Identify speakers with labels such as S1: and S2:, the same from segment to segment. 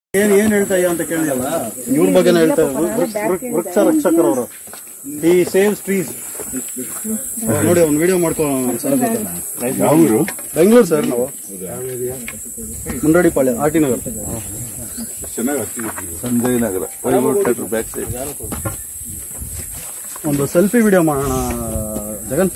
S1: ಏನ್ ಏನ್ ಹೇಳ್ತಾ ಇದೆಯಾ ಅಂತ ಕೇಳಿದಲ್ಲ ಇವ್ರ ಬಗ್ಗೆನೇ ಹೇಳ್ತಾ ಇರೋದು. ವೃಕ್ಷ- ವೃಕ್ಷ- ವೃಕ್ಷ ರಕ್ಷಕರವರು ಈ ಸೇವ್ಸ್ ಟ್ರೀಸ್ ನೋಡಿ ಒಂದು ವಿಡಿಯೋ ಮಾಡ್ಕೊ ಸರ್
S2: ಯಾವೂರು
S1: ಬೆಂಗಳೂರು ಸರ್ ನಾವು ಮುಂಡಡಿ ಪಾಳ್ಯ ಆರ್ ಟಿ ನಗರ್
S2: ಚೆನ್ನಾಗಿ Sanjay Nagar Vaibhav theatre back side
S1: ಒಂದು ಸೆಲ್ಫಿ ವಿಡಿಯೋ ಮಾಡೋಣ ಜಗನ್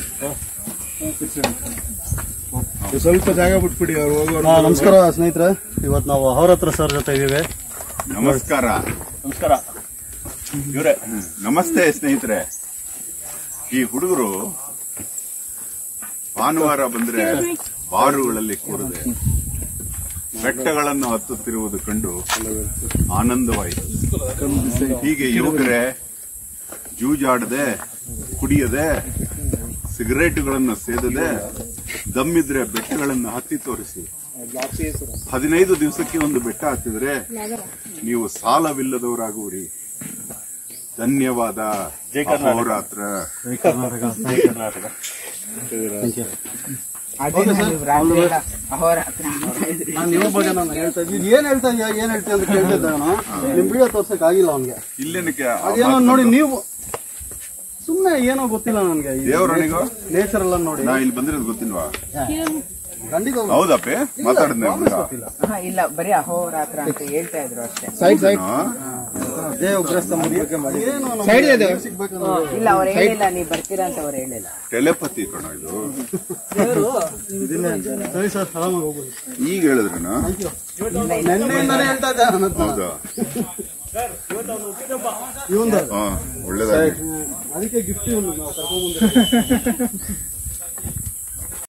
S2: ಸ್ವಲ್ಪ ಜಾಗ ಬಿಟ್ಬಿಡಿ ಅವ್ರು ಹೋಗೋರು
S1: ಹಾ, ನಮಸ್ಕಾರ ಸ್ನೇಹಿತರೆ ಇವತ್ತು ನಾವು ಅವ್ರ ಹತ್ರ ಸರ್ ಜೊತೆ ಇದೀವಿ
S3: ನಮಸ್ಕಾರ
S1: ನಮಸ್ಕಾರ
S3: ಇವರೇ ನಮಸ್ತೆ ಸ್ನೇಹಿತರೆ ಈ ಹುಡುಗರು ಭಾನುವಾರ ಬಂದ್ರೆ ಬಾರುಗಳಲ್ಲಿ ಕೂರದೆ ಬೆಟ್ಟಗಳನ್ನು ಹತ್ತುತ್ತಿರುವುದು ಕಂಡು ಆನಂದವಾಯಿತು ಹೀಗೆ ಯುವಕರೇ ಜೂಜಾಡದೆ ಕುಡಿಯದೆ ಸಿಗರೇಟುಗಳನ್ನು ಸೇದದೆ ದಮ್ಮಿದ್ರೆ ಬೆಟ್ಟಗಳನ್ನು ಹತ್ತಿ ತೋರಿಸಿ ಹದಿನೈದು ದಿವಸಕ್ಕೆ ಒಂದು ಬೆಟ್ಟ ಹತ್ತಿದ್ರೆ ನೀವು ಸಾಲವಿಲ್ಲದವರಾಗುವಿರಿ ಧನ್ಯವಾದ ಅಹೋರಾತ್ರ
S1: ಜೈ ಕರ್ನಾಟಕ ಜೈ ಕರ್ನಾಟಕ ನಾನು ಇವ್ರ ಬಗ್ಗೆ ನಾನು ಹೇಳ್ತಾ ಇದ್ದೀನಿ ಏನ್ ಹೇಳ್ತಾ ಇದೀಯ ಏನ್ ಹೇಳ್ತೀಯ ಅಂತ ಕೇಳ್ತಿದ್ದೆ ನಾನು ನಿಮ್ ವಿಡಿಯೋ ತೋರ್ಸಕ್ ಆಗಿಲ್ಲ ಅವ್ನಿಗೆ
S3: ಇಲ್ಲೇನಕ್ಕೆ
S1: ಅದೇನೋ ನೋಡಿ ನೀವು ಸುಮ್ನೆ ಏನೋ ಗೊತ್ತಿಲ್ಲ ನನ್ಗೆ
S3: ದೇವರಣಿಗೋ
S1: ನೇಚರ್ ಎಲ್ಲ ನೋಡಿ
S3: ನಾ ಇಲ್ಲಿ ಬಂದಿರೋದು ಗೊತ್ತಿಲ್ವಾ
S1: ಖಂಡಿತ
S3: ಹೌದಪ್ಪೆ ಮಾತಾಡಿದ್ನೆ
S4: ಹಾ, ಇಲ್ಲ ಬರೀ ಅಹೋರಾತ್ರ ಅಂತ ಹೇಳ್ತಾ ಇದ್ರು ಅಷ್ಟೇ
S1: ಏನು ನಮ್ಗೆ ಸಿಗ್ಬೇಕಂದ್ರೆ
S4: ಇಲ್ಲ ಅವ್ರು ಹೇಳಿಲ್ಲ ನೀವು ಬರ್ತೀರಾ ಅಂತ ಅವ್ರು ಹೇಳಿಲ್ಲ
S3: ಟೆಲೆಪತಿ ಕಣ ಇದು
S1: ಸರಿ ಸರ್ ಆರಾಮಾಗಿ ಹೋಗ್ಬೋದು
S3: ಈಗ ಹೇಳಿದ್ರೇನ
S1: ನೆನ್ನೆಯಿಂದಾನೇ ಹೇಳ್ತಾ ಇದ್ದೆ ನನ್ನ ಹತ್ರ.
S3: ಹೌದಾ
S1: ಇವಂದು
S3: ಹಾ ಒಳ್ಳೇದಾಗಿ
S1: ಅದಕ್ಕೆ ಗಿಫ್ಟ್ ಇವನು ನಾವು ಕರ್ಕೊಂಡ್ ಬಂದಿರೋದು.